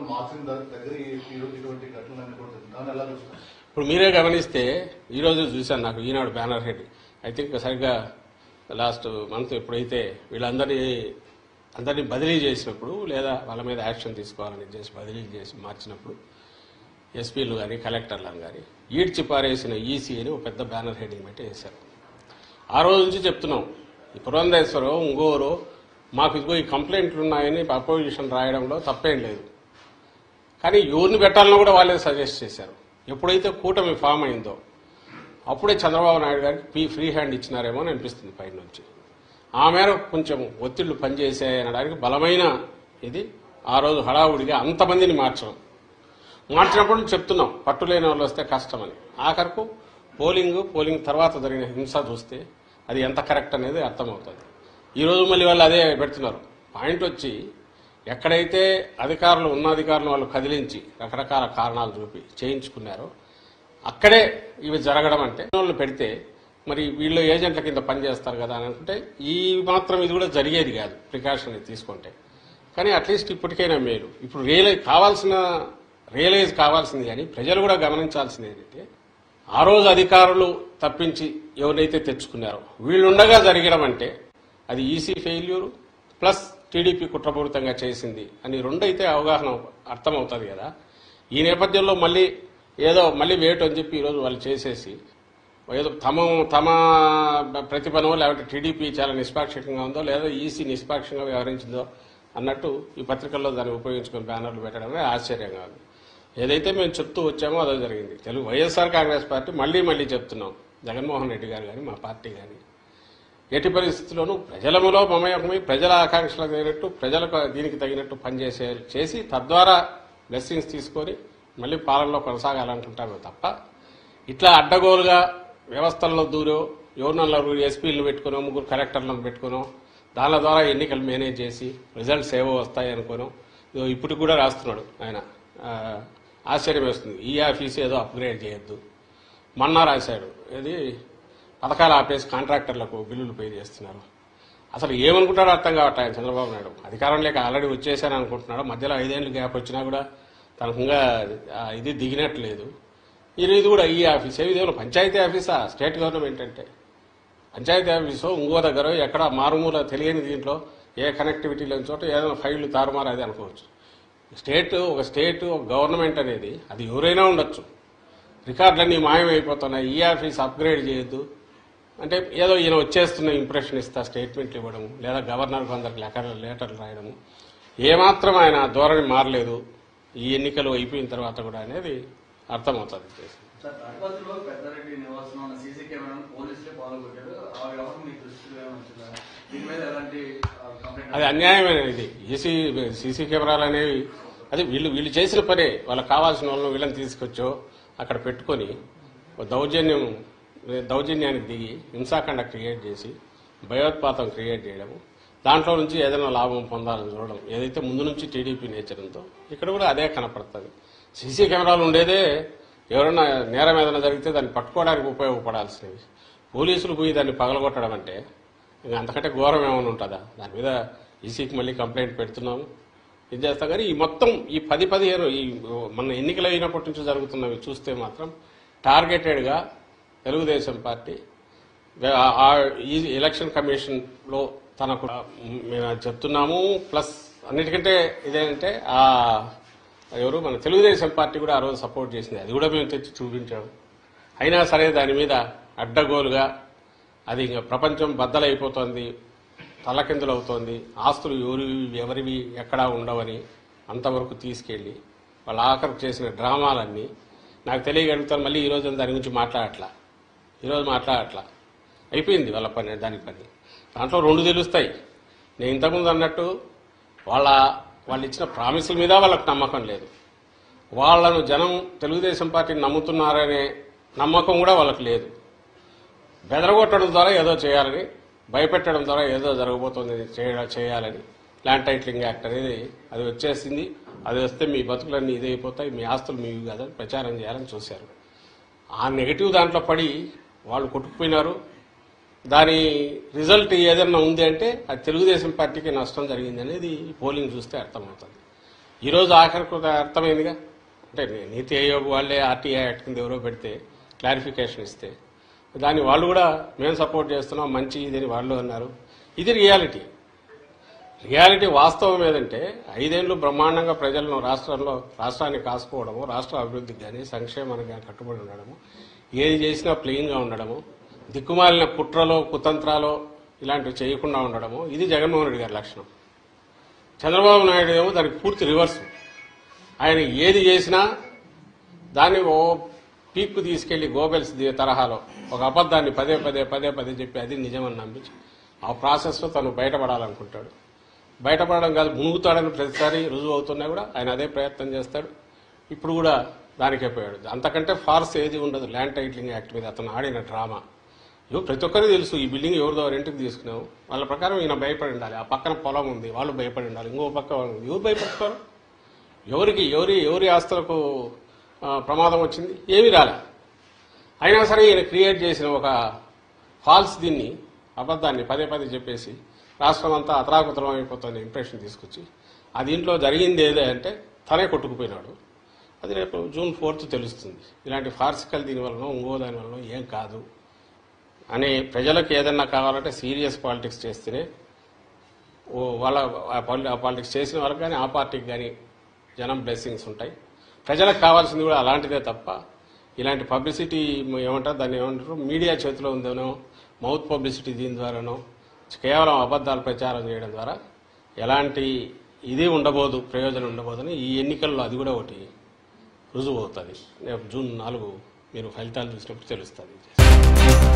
మార్చిన ద- దగ్గర ఈ- ఈ- ఇటువంటి ఘటనలన్నీ కూడా జరిగింది. దాన్ని ఎలా చూస్తారు ఇప్పుడు మీరే గమనిస్తే ఈరోజు చూశాను నాకు Eenadu banner head I think సరిగ్గా లాస్ట్ మంత్ ఎప్పుడైతే వీళ్ళందరినీ అందరినీ బదిలీ చేసినప్పుడు లేదా వాళ్ళ మీద యాక్షన్ తీసుకోవాలని చేసి బదిలీ చేసి మార్చినప్పుడు ఎస్పీలు కానీ కలెక్టర్లను కానీ ఈడ్చి పారేసిన ఈసీ అని ఒక పెద్ద బ్యానర్ హెడ్డింగ్ పెట్టి వేశారు ఆ రోజు నుంచి చెప్తున్నాం ఈ పురంధేశ్వరం ఇంకోరు మాకు ఇదిగో ఈ కంప్లైంట్లు ఉన్నాయని అపోజిషన్ రాయడంలో తప్పేం లేదు కానీ ఎవరిని పెట్టాలని కూడా వాళ్ళే సజెస్ట్ చేశారు ఎప్పుడైతే కూటమి ఫామ్ అయిందో అప్పుడే చంద్రబాబు నాయుడు గారికి పీ ఫ్రీ హ్యాండ్ ఇచ్చినారేమో అని అనిపిస్తుంది పైన నుంచి ఆ మేరకు కొంచెం ఒత్తిళ్లు పనిచేసాయి అనడానికి బలమైన ఇది ఆ రోజు హడావుడిగా అంతమందిని మార్చడం మార్చినప్పుడు చెప్తున్నాం పట్టులేని వాళ్ళు వస్తే కష్టమని ఆఖరకు పోలింగ్ పోలింగ్ తర్వాత జరిగిన హింస చూస్తే అది ఎంత కరెక్ట్ అనేది అర్థమవుతుంది ఈ రోజు మళ్ళీ వాళ్ళు అదే పెడుతున్నారు పాయింట్ వచ్చి ఎక్కడైతే అధికారులు ఉన్న అధికారులు వాళ్ళు కదిలించి రకరకాల కారణాలు చూపి చేయించుకున్నారో అక్కడే ఇవి జరగడం అంటే వాళ్ళు పెడితే మరి వీళ్ళు ఏజెంట్ల కింద పనిచేస్తారు కదా అని అనుకుంటే ఈ మాత్రం ఇది కూడా జరిగేది కాదు ప్రికాషన్ తీసుకుంటే కానీ అట్లీస్ట్ ఇప్పటికైనా మేలు ఇప్పుడు రియలైజ్ కావాల్సిన రియలైజ్ కావాల్సింది కానీ ప్రజలు కూడా గమనించాల్సింది ఏంటంటే ఆ రోజు అధికారులు తప్పించి ఎవరినైతే తెచ్చుకున్నారో వీళ్ళుండగా జరగడం అంటే అది ఈసీ ఫెయిల్యూర్ ప్లస్ టీడీపీ కుట్రపూరితంగా చేసింది అని రెండైతే అవగాహన అర్థమవుతుంది కదా ఈ నేపథ్యంలో మళ్ళీ ఏదో మళ్ళీ వేటు అని చెప్పి ఈరోజు వాళ్ళు చేసేసి ఏదో తమ తమ ప్రతిభనో లేకపోతే టీడీపీ చాలా నిష్పాక్షికంగా ఉందో లేదా ఈసీ నిష్పాక్షంగా వ్యవహరించిందో అన్నట్టు ఈ పత్రికల్లో దాన్ని ఉపయోగించుకుని బ్యానర్లు పెట్టడమే ఆశ్చర్యంగా ఉంది ఏదైతే మేము చెప్తూ వచ్చామో అదే జరిగింది తెలుగు వైఎస్ఆర్ కాంగ్రెస్ పార్టీ మళ్ళీ మళ్ళీ చెప్తున్నాం జగన్మోహన్ రెడ్డి గారు కానీ మా పార్టీ కానీ ఎట్టి పరిస్థితుల్లోనూ ప్రజలములో మమయమై ప్రజల ఆకాంక్షలకు తగినట్టు ప్రజలకు దీనికి తగినట్టు పనిచేసే చేసి తద్వారా బ్లెస్సింగ్స్ తీసుకొని మళ్ళీ పాలనలో కొనసాగాలనుకుంటామే తప్ప ఇట్లా అడ్డగోలుగా వ్యవస్థల్లో దూరో ఎవరు నలుగురు ఎస్పీలను పెట్టుకునో ముగ్గురు కలెక్టర్లను పెట్టుకునో దాని ద్వారా ఎన్నికలు మేనేజ్ చేసి రిజల్ట్స్ ఏవో వస్తాయి అనుకోను ఇదిగో ఇప్పుడు కూడా రాస్తున్నాడు ఆయన ఆ, ఆశ్చర్యం వేస్తుంది ఈ ఆఫీస్ ఏదో అప్గ్రేడ్ చేయొద్దు మొన్న రాశాడు ఇది పథకాలు ఆపేసి కాంట్రాక్టర్లకు బిల్లులు పే చేస్తున్నారు అసలు ఏమనుకుంటాడో అర్థం కావట్లేదు ఆయన చంద్రబాబు నాయుడు అధికారం లేక ఆల్రెడీ వచ్చేసాను అనుకుంటున్నాడు మధ్యలో ఐదేళ్ళు గ్యాప్ వచ్చినా కూడా తనకు ఇంకా ఆ ఇది దిగినట్లేదు ఇది ఇది కూడా ఈ ఆఫీస్ ఏది ఏమైనా పంచాయతీ ఆఫీసా స్టేట్ గవర్నమెంట్ అంటే పంచాయతీ ఆఫీసు ఇంకో దగ్గర ఎక్కడ మారుమూల తెలియని దీంట్లో ఏ కనెక్టివిటీ లేని చోట ఏదైనా ఫైళ్లు తారుమారు అది అనుకోవచ్చు స్టేట్ ఒక స్టేట్ ఒక గవర్నమెంట్ అనేది అది ఎవరైనా ఉండొచ్చు రికార్డులన్నీ మాయమైపోతున్నాయి ఈ ఆఫీస్ అప్గ్రేడ్ చేయొద్దు అంటే ఏదో ఈయన వచ్చేస్తున్న ఇంప్రెషన్ ఇస్తా స్టేట్మెంట్లు ఇవ్వడము లేదా గవర్నర్కి అందరికి లెటర్ లెటర్లు రాయడము ఏమాత్రం ఆయన ధోరణి మారలేదు ఈ ఎన్నికలు అయిపోయిన తర్వాత కూడా అనేది అర్థమవుతుంది సార్ తాడిపత్రిలో పెద్దారెడ్డి నివాసంలో ఉన్న సీసీ కెమెరాను పోలీసులే పాల్గొట్టారు ఆ వ్యవహారం మీకు దృష్టిలో ఏమైనా వచ్చిందా దీని మీద ఎలాంటి ఆ, కంప్లైంట్ అది అన్యాయమైన ఇది ఈసీ సీసీ కెమెరాలు అనేవి అది వీళ్ళు వీళ్ళు చేసిన పనే వాళ్ళకి కావాల్సిన వాళ్ళని వీళ్ళని తీసుకొచ్చో అక్కడ పెట్టుకొని ఒక దౌర్జన్యం దౌర్జన్యానికి దిగి హింసాకాండ క్రియేట్ చేసి భయోత్పాతం క్రియేట్ చేయడము దాంట్లో నుంచి ఏదైనా లాభం పొందాలని చూడడం ఏదైతే ముందు నుంచి టీడీపీ నేచర్ ఉందో ఇక్కడ కూడా అదే కనపడుతుంది సీసీ కెమెరాలు ఉండేదే ఎవరైనా నేరం ఏదైనా జరిగితే దాన్ని పట్టుకోవడానికి ఉపయోగపడాల్సినవి పోలీసులు పోయి దాన్ని పగలగొట్టడం అంటే ఇంకా అంతకంటే ఘోరం ఏమైనా ఉంటుందా దాని మీద ఈసీకి మళ్ళీ కంప్లైంట్ పెడుతున్నాము ఇది చేస్తాం కానీ ఈ మొత్తం ఈ పది పదిహేను ఈ మన ఎన్నికలు అయినప్పటి నుంచి జరుగుతున్నవి చూస్తే మాత్రం టార్గెటెడ్గా తెలుగుదేశం పార్టీ ఆ- ఆ ఈ ఎలక్షన్ కమిషన్ లో తనకు మేము అది చెప్తున్నాము ప్లస్ అన్నిటికంటే ఇదేంటంటే ఆ ఎవరు మన తెలుగుదేశం పార్టీ కూడా ఆ రోజు సపోర్ట్ చేసింది అది కూడా మేము తెచ్చి చూపించాము అయినా సరే దాని మీద అడ్డగోలుగా అది ఇంకా ప్రపంచం బద్దలైపోతోంది తలకిందులు అవుతోంది ఆస్తులు ఎవరివి ఎవరివి ఎక్కడా ఉండవని అంతవరకు తీసుకెళ్లి వాళ్ళ ఆఖరికి చేసిన డ్రామాలన్నీ నాకు తెలియగలుగుతాను మళ్ళీ ఈ రోజు దాని గురించి మాట్లాడట్లా ఈరోజు మాట్లాడట్లా అయిపోయింది వాళ్ళ పని దాని పని దాంట్లో రెండు తెలుస్తాయి నేను ఇంతకుముందు అన్నట్టు వాళ్ళ వాళ్ళు ఇచ్చిన ప్రామిసుల మీద వాళ్ళకి నమ్మకం లేదు వాళ్ళను జనం తెలుగుదేశం పార్టీని నమ్ముతున్నారనే నమ్మకం కూడా వాళ్ళకి లేదు బెదరగొట్టడం ద్వారా ఏదో చేయాలని భయపెట్టడం ద్వారా ఏదో జరగబోతోంది చేయ- చేయాలని ల్యాండ్ టైటిలింగ్ యాక్ట్ అనేది అది వచ్చేసింది అది వస్తే మీ బతుకులన్నీ ఇదైపోతాయి మీ ఆస్తులు మీవి కాదని ప్రచారం చేయాలని చూశారు ఆ నెగటివ్ దాంట్లో పడి వాళ్ళు కొట్టుకుపోయినారు దాని రిజల్ట్ ఏదైనా ఉంది అంటే అది తెలుగుదేశం పార్టీకి నష్టం జరిగింది అనేది ఈ పోలింగ్ చూస్తే అర్థమవుతుంది ఈరోజు ఆఖరికి అర్థమైందిగా అంటే నీ- నీతి ఆయోగ్ వాళ్ళే ఆర్టీఐ యాక్ట్ కింద ఎవరో పెడితే క్లారిఫికేషన్ ఇస్తే దాన్ని వాళ్ళు కూడా మేము సపోర్ట్ చేస్తున్నాం మంచి ఇదని వాళ్ళు అన్నారు ఇది రియాలిటీ రియాలిటీ వాస్తవం ఏదంటే ఐదేళ్లు బ్రహ్మాండంగా ప్రజలను రాష్ట్రంలో రాష్ట్రాన్ని కాసుకోవడము రాష్ట్ర అభివృద్ధికి కానీ సంక్షేమానికి కానీ కట్టుబడి ఉండడము ఏది చేసినా ప్లెయిన్గా ఉండడము దిక్కుమాలిన కుట్రలో కుతంత్రాలో ఇలాంటివి చేయకుండా ఉండడము ఇది జగన్మోహన్ రెడ్డి గారి లక్షణం చంద్రబాబు నాయుడు ఏమో దానికి పూర్తి రివర్స్ ఆయన ఏది చేసినా దాన్ని ఓ పీక్కు తీసుకెళ్లి గోబెల్స్ ది- తరహాలో ఒక అబద్ధాన్ని పదే పదే పదే పదే చెప్పి అది నిజమని నమ్మించి ఆ ప్రాసెస్లో తను బయటపడాలనుకుంటాడు బయటపడడం కాదు మునుగుతాడని ప్రతిసారి రుజువు అవుతున్నా కూడా ఆయన అదే ప్రయత్నం చేస్తాడు ఇప్పుడు కూడా దానికే పోయాడు అంతకంటే ఫార్స్ ఏది ఉండదు ల్యాండ్ టైటిలింగ్ యాక్ట్ మీద అతను ఆడిన డ్రామా ఇవి ప్రతి ఒక్కరికి తెలుసు ఈ బిల్డింగ్ ఎవరిదో రెంట్కి తీసుకున్నావు వాళ్ళ ప్రకారం ఈయన భయపడి ఉండాలి ఆ పక్కన పొలం ఉంది వాళ్ళు భయపడి ఉండాలి ఇంకో పక్క వాళ్ళు ఉంది. ఎవరు భయపడతారు ఎవరికి ఎవరి ఎవరి ఆస్తులకు ఆ, ప్రమాదం వచ్చింది ఏమీ రాలే అయినా సరే ఈయన క్రియేట్ చేసిన ఒక ఫాల్స్ దీన్ని అబద్ధాన్ని పదే పదే చెప్పేసి రాష్ట్రం అంతా అతరాకుతరం అయిపోతున్న ఇంప్రెషన్ తీసుకొచ్చి ఆ దీంట్లో జరిగింది ఏదే అంటే తనే కొట్టుకుపోయినాడు అది రేపు జూన్ ఫోర్త్ తెలుస్తుంది ఇలాంటి ఫార్సికల్ దీని వలన ఇంకో దాని వలన ఏం కాదు అని ప్రజలకు ఏదన్నా కావాలంటే సీరియస్ పాలిటిక్స్ చేస్తేనే ఓ వాళ్ళ ఆ పాలి- ఆ పాలిటిక్స్ చేసిన వాళ్ళకి కానీ ఆ పార్టీకి కానీ జనం బ్లెస్సింగ్స్ ఉంటాయి ప్రజలకు కావాల్సింది కూడా అలాంటిదే తప్ప ఇలాంటి పబ్లిసిటీ ఏమంటారు దాన్ని ఏమంటారు మీడియా చేతిలో ఉందనో మౌత్ పబ్లిసిటీ దీని ద్వారానో కేవలం అబద్ధాలు ప్రచారం చేయడం ద్వారా ఎలాంటి ఇది ఉండబోదు ప్రయోజనం ఉండబోదని ఈ ఎన్నికల్లో అది కూడా ఒకటి రుజువు అవుతుంది రేపు జూన్ నాలుగు మీరు ఫలితాలు చూసినప్పుడు తెలుస్తుంది